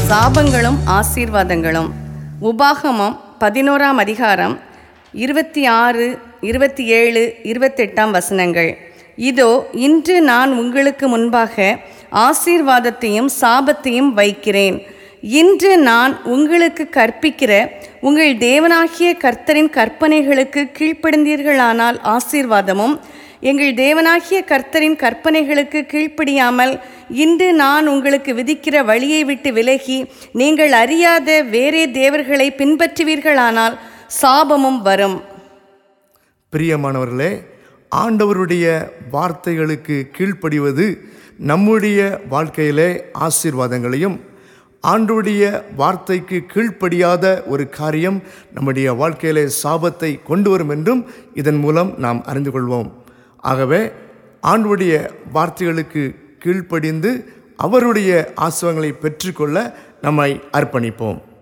சாபங்களும் ஆசீர்வாதங்களும் உபாகமம் பதினோராம் அதிகாரம் இருபத்தி ஆறு இருபத்தி ஏழு இருபத்தெட்டாம் வசனங்கள் இதோ இன்று நான் உங்களுக்கு முன்பாக ஆசீர்வாதத்தையும் சாபத்தையும் வைக்கிறேன் இன்று நான் உங்களுக்கு கற்பிக்கிற உங்கள் தேவனாகிய கர்த்தரின் கற்பனைகளுக்கு கீழ்ப்படிந்தீர்களானால் ஆசீர்வாதமும் எங்கள் தேவனாகிய கர்த்தரின் கற்பனைகளுக்கு கீழ்ப்படியாமல் இன்று நான் உங்களுக்கு விதிக்கிற வழியை விட்டு விலகி நீங்கள் அறியாத வேறே தேவர்களை பின்பற்றுவீர்களானால் சாபமும் வரும் பிரியமானவர்களே ஆண்டவருடைய வார்த்தைகளுக்கு கீழ்ப்படிவது நம்முடைய வாழ்க்கையிலே ஆசீர்வாதங்களையும் ஆண்டவருடைய வார்த்தைக்கு கீழ்ப்படியாத ஒரு காரியம் நம்முடைய வாழ்க்கையிலே சாபத்தை கொண்டு வரும் என்றும் இதன் மூலம் நாம் அறிந்து கொள்வோம் ஆகவே ஆண்டவருடைய வார்த்தைகளுக்கு கீழ்ப்படிந்து அவருடைய ஆசிர்வாதங்களை பெற்றுக்கொள்ள நம்மை அர்ப்பணிப்போம்